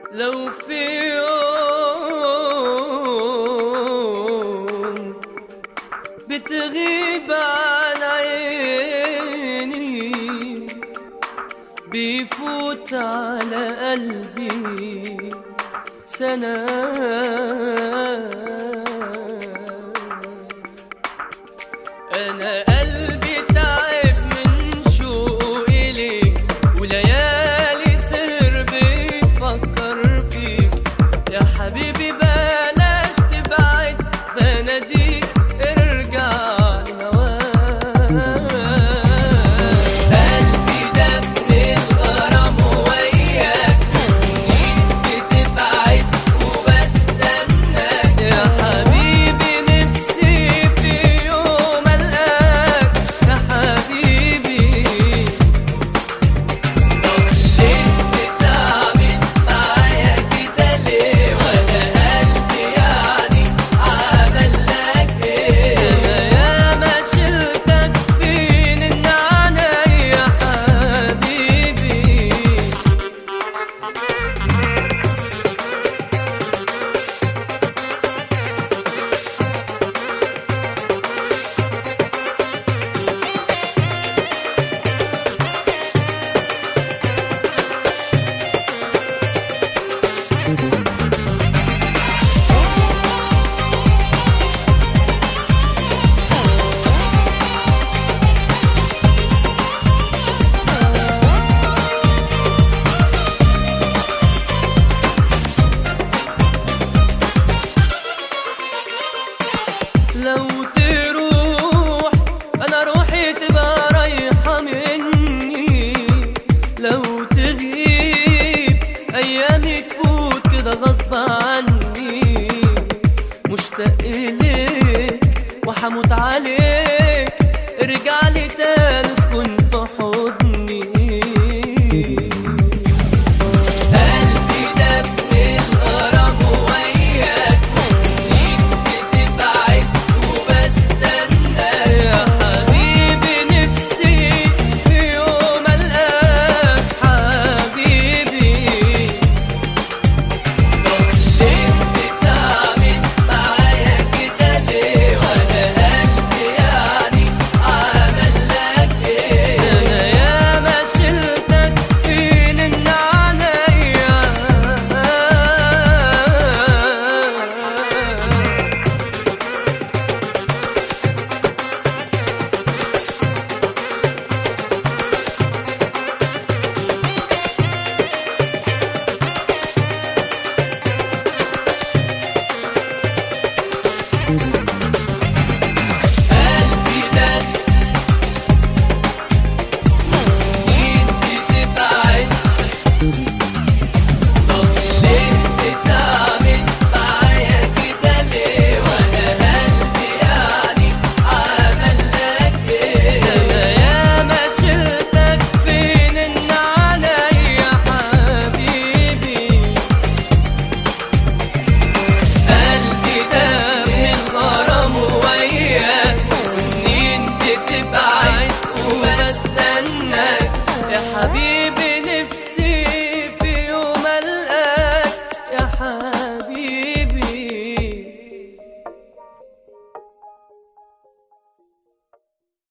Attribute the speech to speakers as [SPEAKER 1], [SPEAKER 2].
[SPEAKER 1] لو في يوم بتغيب عن عيني بيفوت على قلبي سنة أنا قلبي تعب من شوقي ليك وليالي سهر بيفكر فيك يا حبيبي بلاش تبعد بناديك ارجع لهواك قلبي ده من الغرام وياك سنين بتبعد وبستناك يا حبيبي نفسي في يوم القاك يا حبيبي طب ليه بتعمل معايا كده ليه وانا قلبي يعني عمل لك ايه انا ياما شلتك فين النعناع يا حبيبي لو تروح انا روحي تبقى رايحة مني لو تغيب ايامي تفوت كده غصب عني مشتاق ليك وحموت عليك ارجع